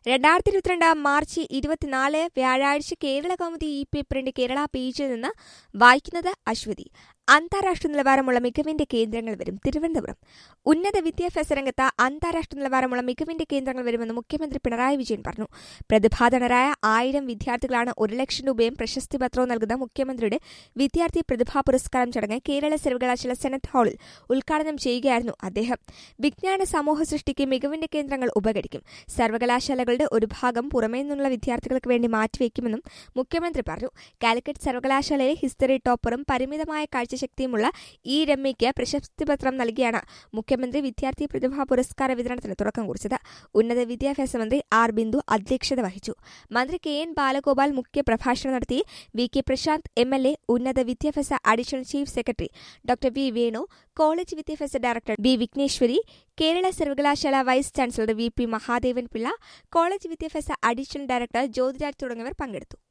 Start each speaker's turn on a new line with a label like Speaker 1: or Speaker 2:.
Speaker 1: രണ്ടായിരത്തി ഇരുപത്തിരണ്ട് മാർച്ച് ഇരുപത്തിനാല് വ്യാഴാഴ്ച കേരള കൗമുദി ഇ പേപ്പറിന്റെ കേരള പേജിൽ നിന്ന് വായിക്കുന്നത് അശ്വതി അന്താരാഷ്ട്ര നിലവാരമുള്ള മികവിന്റെ കേന്ദ്രങ്ങൾ വരും തിരുവനന്തപുരം ഉന്നത വിദ്യാഭ്യാസ രംഗത്ത് അന്താരാഷ്ട്ര നിലവാരമുള്ള മികവിന്റെ കേന്ദ്രങ്ങൾ വരുമെന്ന് മുഖ്യമന്ത്രി പിണറായി വിജയൻ പറഞ്ഞു പ്രതിഭാധനരായ ആയിരം വിദ്യാർത്ഥികളാണ് ഒരു ലക്ഷം രൂപയും പ്രശസ്തി പത്രവും നൽകുന്ന മുഖ്യമന്ത്രിയുടെ വിദ്യാർത്ഥി പ്രതിഭാ പുരസ്കാരം ചടങ്ങ് കേരള സർവകലാശാല സെനറ്റ് ഹാളിൽ ഉദ്ഘാടനം ചെയ്യുകയായിരുന്നു അദ്ദേഹം വിജ്ഞാന സമൂഹ സൃഷ്ടിക്ക് മികവിന്റെ കേന്ദ്രങ്ങൾ ഉപകരിക്കും സർവകലാശാലകളുടെ ഒരു ഭാഗം പുറമേ നിന്നുള്ള വിദ്യാർത്ഥികൾക്ക് വേണ്ടി മാറ്റിവെക്കുമെന്നും മുഖ്യമന്ത്രി പറഞ്ഞു കാലിക്കറ്റ് സർവകലാശാലയിലെ ഹിസ്റ്ററി ടോപ്പറും പരിമിതമായ കാഴ്ചശക്തിയുമുള്ള ഇ രമ്യയ്ക്ക് പ്രശസ്തിപത്രം നൽകിയാണ് മുഖ്യമന്ത്രി വിദ്യാർത്ഥി പ്രതിഭാ പുരസ്കാര വിതരണത്തിന് തുടക്കം കുറിച്ചത് ഉന്നത വിദ്യാഭ്യാസ മന്ത്രി ആർ ബിന്ദു അധ്യക്ഷത വഹിച്ചു മന്ത്രി കെ എൻ ബാലഗോപാൽ മുഖ്യ പ്രഭാഷണം നടത്തി V K Prasanth M L A ഉന്നത വിദ്യാഭ്യാസ additional chief secretary doctor V Venu college വിദ്യാഭ്യാസ ഡയറക്ടർ ബി വിഘ്നേശ്വരി കേരള സർവകലാശാല vice chancellor V P Mahadevan Pillai college വിദ്യാഭ്യാസ അഡീഷണൽ ഡയറക്ടർ ജ്യോതിരാജ് തുടങ്ങിയവർ പങ്കെടുത്തു